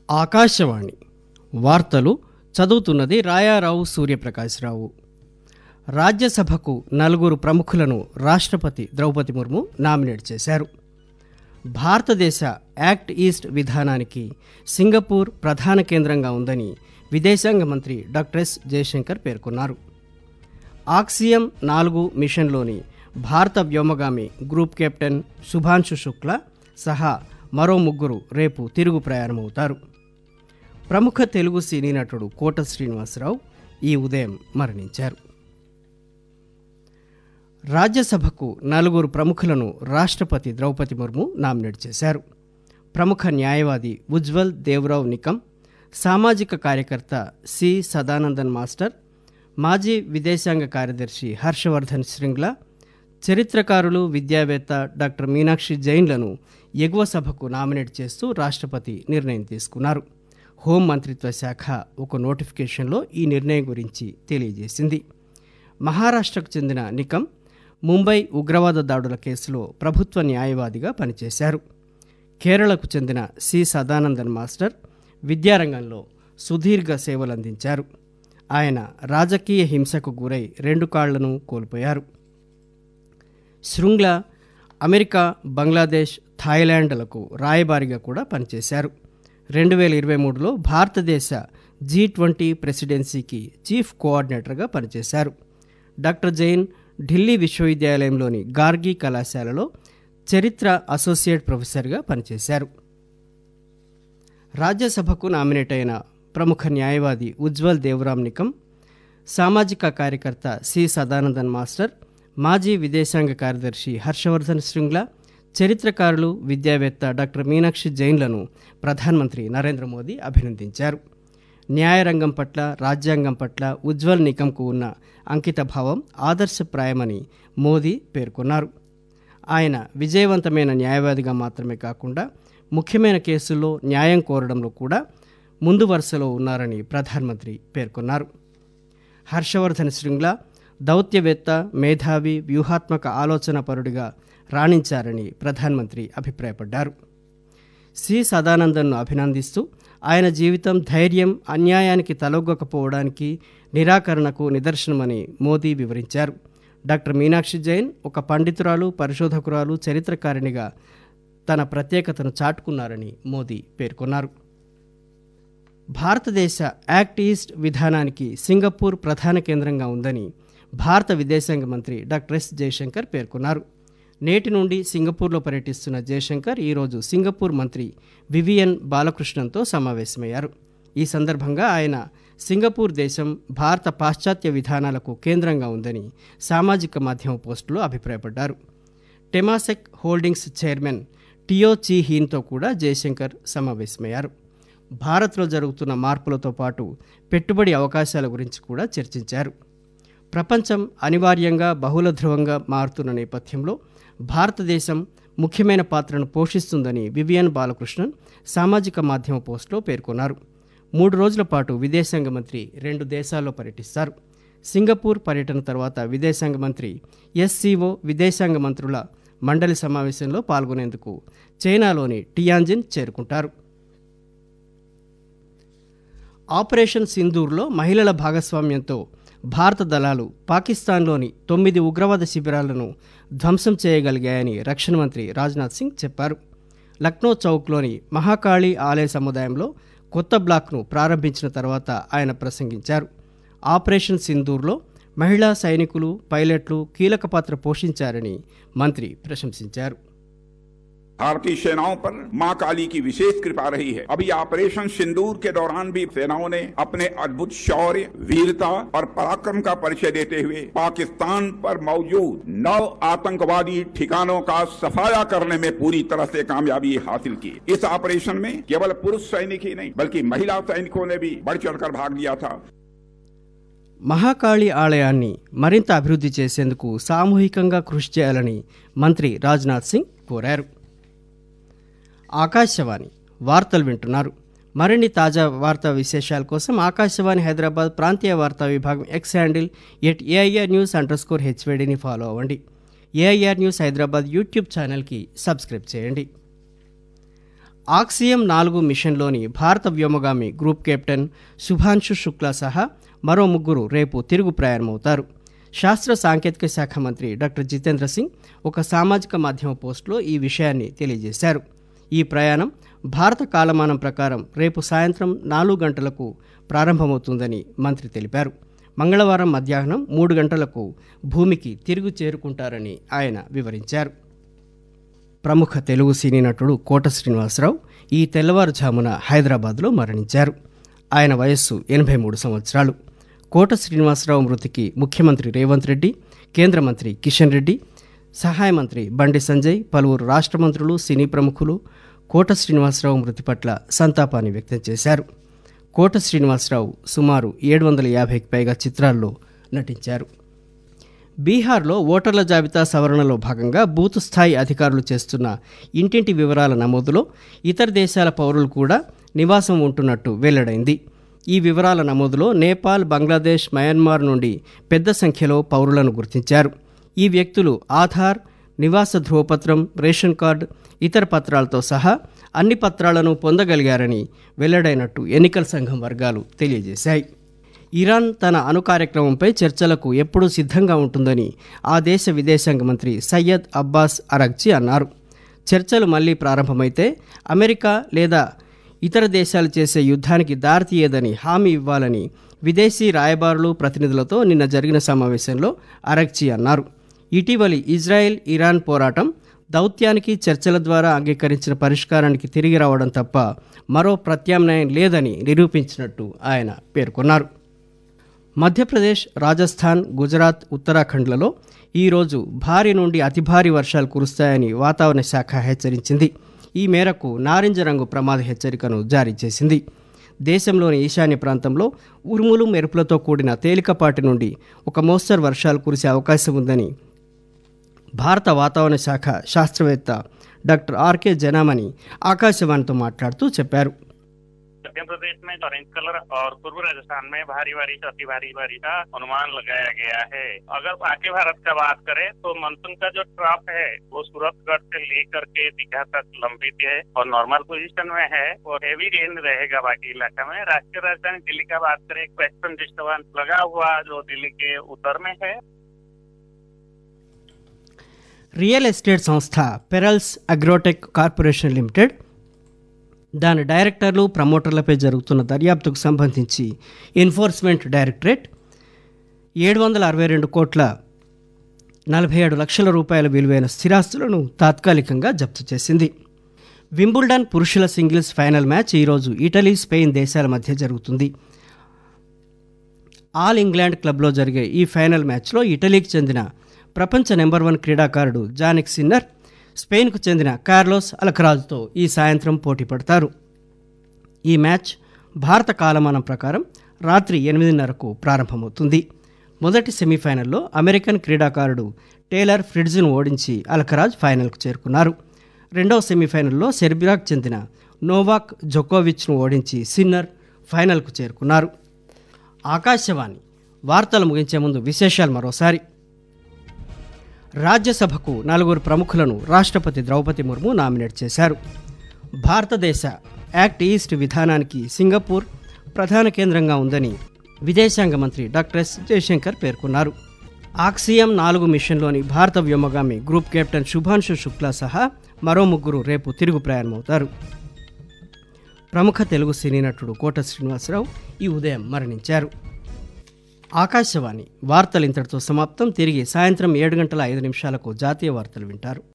ఆకాశవాణి వార్తలు చదువుతున్నది రాయారావు సూర్యప్రకాశ్రావు రాజ్యసభకు నలుగురు ప్రముఖులను రాష్ట్రపతి ద్రౌపది ముర్ము నామినేట్ చేశారు భారతదేశ యాక్ట్ ఈస్ట్ విధానానికి సింగపూర్ ప్రధాన కేంద్రంగా ఉందని విదేశాంగ మంత్రి డాక్టర్ ఎస్ జయశంకర్ పేర్కొన్నారు ఆక్సియం నాలుగు మిషన్లోని భారత వ్యోమగామి గ్రూప్ కెప్టెన్ శుభాంశు శుక్లా సహా మరో ముగ్గురు రేపు తిరుగు ప్రయాణమవుతారు ప్రముఖ తెలుగు సినీ నటుడు కోట శ్రీనివాసరావు ఈ ఉదయం మరణించారు రాజ్యసభకు నలుగురు ప్రముఖులను రాష్ట్రపతి ద్రౌపది ముర్ము నామినేట్ చేశారు ప్రముఖ న్యాయవాది ఉజ్వల్ దేవరావ్ నికం సామాజిక కార్యకర్త సి సదానందన్ మాస్టర్ మాజీ విదేశాంగ కార్యదర్శి హర్షవర్ధన్ శ్రింగ్లా చరిత్రకారులు విద్యావేత్త డాక్టర్ మీనాక్షి జైన్లను ఎగువ సభకు నామినేట్ చేస్తూ రాష్ట్రపతి నిర్ణయం తీసుకున్నారు హోం మంత్రిత్వ శాఖ ఒక నోటిఫికేషన్లో ఈ నిర్ణయం గురించి తెలియజేసింది మహారాష్ట్రకు చెందిన నికం ముంబై ఉగ్రవాద దాడుల కేసులో ప్రభుత్వ న్యాయవాదిగా పనిచేశారు కేరళకు చెందిన సి సదానందన్ మాస్టర్ విద్యారంగంలో సుదీర్ఘ సేవలందించారు ఆయన రాజకీయ హింసకు గురై రెండు కాళ్లను కోల్పోయారు శృంగ్లా అమెరికా బంగ్లాదేశ్ థాయిలాండ్లకు రాయబారిగా కూడా పనిచేశారు రెండు వేల ఇరవై మూడులో భారతదేశ జీ ట్వంటీ ప్రెసిడెన్సీకి చీఫ్ కోఆర్డినేటర్గా పనిచేశారు డాక్టర్ జైన్ ఢిల్లీ విశ్వవిద్యాలయంలోని గార్గి కళాశాలలో చరిత్ర అసోసియేట్ ప్రొఫెసర్గా పనిచేశారు రాజ్యసభకు నామినేట్ అయిన ప్రముఖ న్యాయవాది ఉజ్వల్ దేవరామ్ నికం సామాజిక కార్యకర్త సి సదానందన్ మాస్టర్ మాజీ విదేశాంగ కార్యదర్శి హర్షవర్ధన్ శృంగ్లా చరిత్రకారులు విద్యావేత్త డాక్టర్ మీనాక్షి జైన్లను ప్రధానమంత్రి నరేంద్ర మోదీ అభినందించారు న్యాయరంగం పట్ల రాజ్యాంగం పట్ల ఉజ్వల్ నికంకు ఉన్న అంకితభావం ఆదర్శప్రాయమని మోదీ పేర్కొన్నారు ఆయన విజయవంతమైన న్యాయవాదిగా మాత్రమే కాకుండా ముఖ్యమైన కేసుల్లో న్యాయం కోరడంలో కూడా ముందు వరుసలో ఉన్నారని ప్రధానమంత్రి పేర్కొన్నారు హర్షవర్ధన్ శృంగ్లా దౌత్యవేత్త మేధావి వ్యూహాత్మక ఆలోచన పరుడిగా రాణించారని ప్రధానమంత్రి అభిప్రాయపడ్డారు సి సదానందన్ను అభినందిస్తూ ఆయన జీవితం ధైర్యం అన్యాయానికి తలొగ్గకపోవడానికి నిరాకరణకు నిదర్శనమని మోదీ వివరించారు డాక్టర్ మీనాక్షి జైన్ ఒక పండితురాలు పరిశోధకురాలు చరిత్రకారిణిగా తన ప్రత్యేకతను చాటుకున్నారని మోదీ పేర్కొన్నారు భారతదేశ యాక్ట్ ఈస్ట్ విధానానికి సింగపూర్ ప్రధాన కేంద్రంగా ఉందని భారత విదేశాంగ మంత్రి డాక్టర్ ఎస్ జయశంకర్ పేర్కొన్నారు నేటి నుండి సింగపూర్లో పర్యటిస్తున్న జయశంకర్ ఈరోజు సింగపూర్ మంత్రి వివియన్ బాలకృష్ణన్తో సమావేశమయ్యారు ఈ సందర్భంగా ఆయన సింగపూర్ దేశం భారత పాశ్చాత్య విధానాలకు కేంద్రంగా ఉందని సామాజిక మాధ్యమ పోస్టులో అభిప్రాయపడ్డారు టెమాసెక్ హోల్డింగ్స్ చైర్మన్ టియో చీ హీన్తో కూడా జయశంకర్ సమావేశమయ్యారు భారత్లో జరుగుతున్న మార్పులతో పాటు పెట్టుబడి అవకాశాల గురించి కూడా చర్చించారు ప్రపంచం అనివార్యంగా బహుళ ధ్రువంగా మారుతున్న నేపథ్యంలో భారతదేశం ముఖ్యమైన పాత్రను పోషిస్తుందని వివియన్ బాలకృష్ణన్ సామాజిక మాధ్యమ పోస్టులో పేర్కొన్నారు మూడు రోజుల పాటు విదేశాంగ మంత్రి రెండు దేశాల్లో పర్యటిస్తారు సింగపూర్ పర్యటన తర్వాత విదేశాంగ మంత్రి ఎస్సీఓ విదేశాంగ మంత్రుల మండలి సమావేశంలో పాల్గొనేందుకు చైనాలోని టియాంజిన్ చేరుకుంటారు ఆపరేషన్ సింధూర్లో మహిళల భాగస్వామ్యంతో భారత దళాలు పాకిస్తాన్లోని తొమ్మిది ఉగ్రవాద శిబిరాలను ధ్వంసం చేయగలిగాయని రక్షణ మంత్రి రాజ్నాథ్ సింగ్ చెప్పారు లక్నో చౌక్లోని మహాకాళి ఆలయ సముదాయంలో కొత్త బ్లాక్ను ప్రారంభించిన తర్వాత ఆయన ప్రసంగించారు ఆపరేషన్ సింధూర్లో మహిళా సైనికులు పైలట్లు కీలక పాత్ర పోషించారని మంత్రి ప్రశంసించారు भारतीय सेनाओं पर मां काली की विशेष कृपा रही है अभी ऑपरेशन सिंदूर के दौरान भी सेनाओं ने अपने अद्भुत शौर्य वीरता और पराक्रम का परिचय देते हुए पाकिस्तान पर मौजूद नौ आतंकवादी ठिकानों का सफाया करने में पूरी तरह से कामयाबी हासिल की इस ऑपरेशन में केवल पुरुष सैनिक ही नहीं बल्कि महिला सैनिकों ने भी बढ़ चढ़कर भाग लिया था మహాకాళి ఆలయాన్ని మరింత అభివృద్ధి చేసేందుకు సామూహికంగా కృషి చేయాలని మంత్రి రాజ్నాథ్ సింగ్ కోరారు ఆకాశవాణి వార్తలు వింటున్నారు మరిన్ని తాజా వార్తా విశేషాల కోసం ఆకాశవాణి హైదరాబాద్ ప్రాంతీయ వార్తా విభాగం X handle at AIR news under score హెచ్వేడిని ఫాలో అవ్వండి ఏఐఆర్ న్యూస్ హైదరాబాద్ యూట్యూబ్ ఛానల్కి సబ్స్క్రైబ్ చేయండి ఆక్సియం నాలుగు మిషన్లోని భారత వ్యోమగామి గ్రూప్ కెప్టెన్ శుభాంశు శుక్లా సహా మరో ముగ్గురు రేపు తిరుగు ప్రయాణమవుతారు శాస్త్ర సాంకేతిక శాఖ మంత్రి డాక్టర్ జితేంద్ర సింగ్ ఒక సామాజిక మాధ్యమ పోస్టులో ఈ విషయాన్ని తెలియజేశారు ఈ ప్రయాణం భారత కాలమానం ప్రకారం రేపు సాయంత్రం నాలుగు గంటలకు ప్రారంభమవుతుందని మంత్రి తెలిపారు మంగళవారం మధ్యాహ్నం మూడు గంటలకు భూమికి తిరుగు చేరుకుంటారని ఆయన వివరించారు ప్రముఖ తెలుగు సినీ నటుడు కోట శ్రీనివాసరావు ఈ తెల్లవారుజామున హైదరాబాద్లో మరణించారు ఆయన వయస్సు ఎనభై మూడు సంవత్సరాలు కోట శ్రీనివాసరావు మృతికి ముఖ్యమంత్రి రేవంత్ రెడ్డి కేంద్ర మంత్రి కిషన్ రెడ్డి సహాయ మంత్రి బండి సంజయ్ పలువురు రాష్ట్ర మంత్రులు సినీ ప్రముఖులు కోట శ్రీనివాసరావు మృతి పట్ల సంతాపాన్ని వ్యక్తం చేశారు కోట శ్రీనివాసరావు సుమారు ఏడు వందల యాభైకి పైగా చిత్రాల్లో నటించారు బీహార్లో ఓటర్ల జాబితా సవరణలో భాగంగా బూత్ స్థాయి అధికారులు చేస్తున్న ఇంటింటి వివరాల నమోదులో ఇతర దేశాల పౌరులు కూడా నివాసం ఉంటున్నట్టు వెల్లడైంది ఈ వివరాల నమోదులో నేపాల్ బంగ్లాదేశ్ మయన్మార్ నుండి పెద్ద సంఖ్యలో పౌరులను గుర్తించారు ఈ వ్యక్తులు ఆధార్ నివాస ధ్రువపత్రం రేషన్ కార్డు ఇతర పత్రాలతో సహా అన్ని పత్రాలను పొందగలిగారని వెల్లడైనట్టు ఎన్నికల సంఘం వర్గాలు తెలియజేశాయి ఇరాన్ తన అణు కార్యక్రమంపై చర్చలకు ఎప్పుడూ సిద్ధంగా ఉంటుందని ఆ దేశ విదేశాంగ మంత్రి సయ్యద్ అబ్బాస్ అరగ్జీ అన్నారు చర్చలు మళ్లీ ప్రారంభమైతే అమెరికా లేదా ఇతర దేశాలు చేసే యుద్ధానికి దారితీయదని హామీ ఇవ్వాలని విదేశీ రాయబారులు ప్రతినిధులతో నిన్న జరిగిన సమావేశంలో అరగ్జీ అన్నారు ఇటీవలి ఇజ్రాయెల్ ఇరాన్ పోరాటం దౌత్యానికి చర్చల ద్వారా అంగీకరించిన పరిష్కారానికి తిరిగి రావడం తప్ప మరో ప్రత్యామ్నాయం లేదని నిరూపించినట్టు ఆయన పేర్కొన్నారు మధ్యప్రదేశ్ రాజస్థాన్ గుజరాత్ ఉత్తరాఖండ్లలో ఈరోజు భారీ నుండి అతి భారీ వర్షాలు కురుస్తాయని వాతావరణ శాఖ హెచ్చరించింది ఈ మేరకు నారింజ రంగు ప్రమాద హెచ్చరికను జారీ చేసింది దేశంలోని ఈశాన్య ప్రాంతంలో ఉరుములు మెరుపులతో కూడిన తేలికపాటి నుండి ఒక మోస్తరు వర్షాలు కురిసే అవకాశం ఉందని భారత వాతావరణ శాఖ శాస్త్రవేత్త డాక్టర్ ఆర్కే జనామణి ఆకాశవాణితో మాట్లాడుతూ చెప్పారు मध्य प्रदेश में ऑरेंज कलर और पूर्व राजस्थान में भारी बारिश अति भारी बारिश का अनुमान लगाया गया है अगर बाकी भारत का बात करें तो मानसून का जो ट्रफ है वो सूरतगढ़ से लेकर के दीघा तक लंबित है और नॉर्मल पोजीशन में है और हेवी रेन रहेगा बाकी इलाका में राष्ट्रीय राजधानी दिल्ली का बात करें वेस्टर्न डिस्टर्बेंस लगा हुआ जो दिल्ली के उत्तर में है రియల్ ఎస్టేట్ సంస్థ పెరల్స్ అగ్రోటెక్ కార్పొరేషన్ లిమిటెడ్ దాని డైరెక్టర్లు ప్రమోటర్లపై జరుగుతున్న దర్యాప్తుకు సంబంధించి ఎన్ఫోర్స్మెంట్ డైరెక్టరేట్ ఏడు వందల అరవై రెండు కోట్ల నలభై ఏడు లక్షల రూపాయల విలువైన స్థిరాస్తులను తాత్కాలికంగా జప్తు చేసింది వింబుల్డన్ పురుషుల సింగిల్స్ ఫైనల్ మ్యాచ్ ఈరోజు ఇటలీ స్పెయిన్ దేశాల మధ్య జరుగుతుంది ఆల్ ఇంగ్లాండ్ క్లబ్లో జరిగే ఈ ఫైనల్ మ్యాచ్లో ఇటలీకి చెందిన ప్రపంచ నెంబర్ వన్ క్రీడాకారుడు జానిక్ సిన్నర్ స్పెయిన్కు చెందిన కార్లోస్ అలకరాజుతో ఈ సాయంత్రం పోటీ పడతారు ఈ మ్యాచ్ భారత కాలమానం ప్రకారం రాత్రి ఎనిమిదిన్నరకు ప్రారంభమవుతుంది మొదటి సెమీఫైనల్లో అమెరికన్ క్రీడాకారుడు టేలర్ ఫ్రిడ్జ్ను ఓడించి అలకరాజ్ ఫైనల్కు చేరుకున్నారు రెండవ సెమీఫైనల్లో సెర్బియాకు చెందిన నోవాక్ జోకోవిచ్ను ఓడించి సిన్నర్ ఫైనల్కు చేరుకున్నారు ఆకాశవాణి వార్తలు ముగించే ముందు విశేషాలు మరోసారి రాజ్యసభకు నలుగురు ప్రముఖులను రాష్ట్రపతి ద్రౌపది ముర్ము నామినేట్ చేశారు భారతదేశ యాక్ట్ ఈస్ట్ విధానానికి సింగపూర్ ప్రధాన కేంద్రంగా ఉందని విదేశాంగ మంత్రి డాక్టర్ ఎస్ జయశంకర్ పేర్కొన్నారు ఆక్సియం నాలుగు మిషన్లోని భారత వ్యోమగామి గ్రూప్ కెప్టెన్ శుభాంశు శుక్లా సహా మరో ముగ్గురు రేపు తిరుగు ప్రయాణమవుతారు ప్రముఖ తెలుగు సినీ నటుడు కోట శ్రీనివాసరావు ఈ ఉదయం మరణించారు ఆకాశవాణి వార్తలు ఇంతటితో సమాప్తం తిరిగి సాయంత్రం ఏడు గంటల ఐదు నిమిషాలకు జాతీయ వార్తలు వింటారు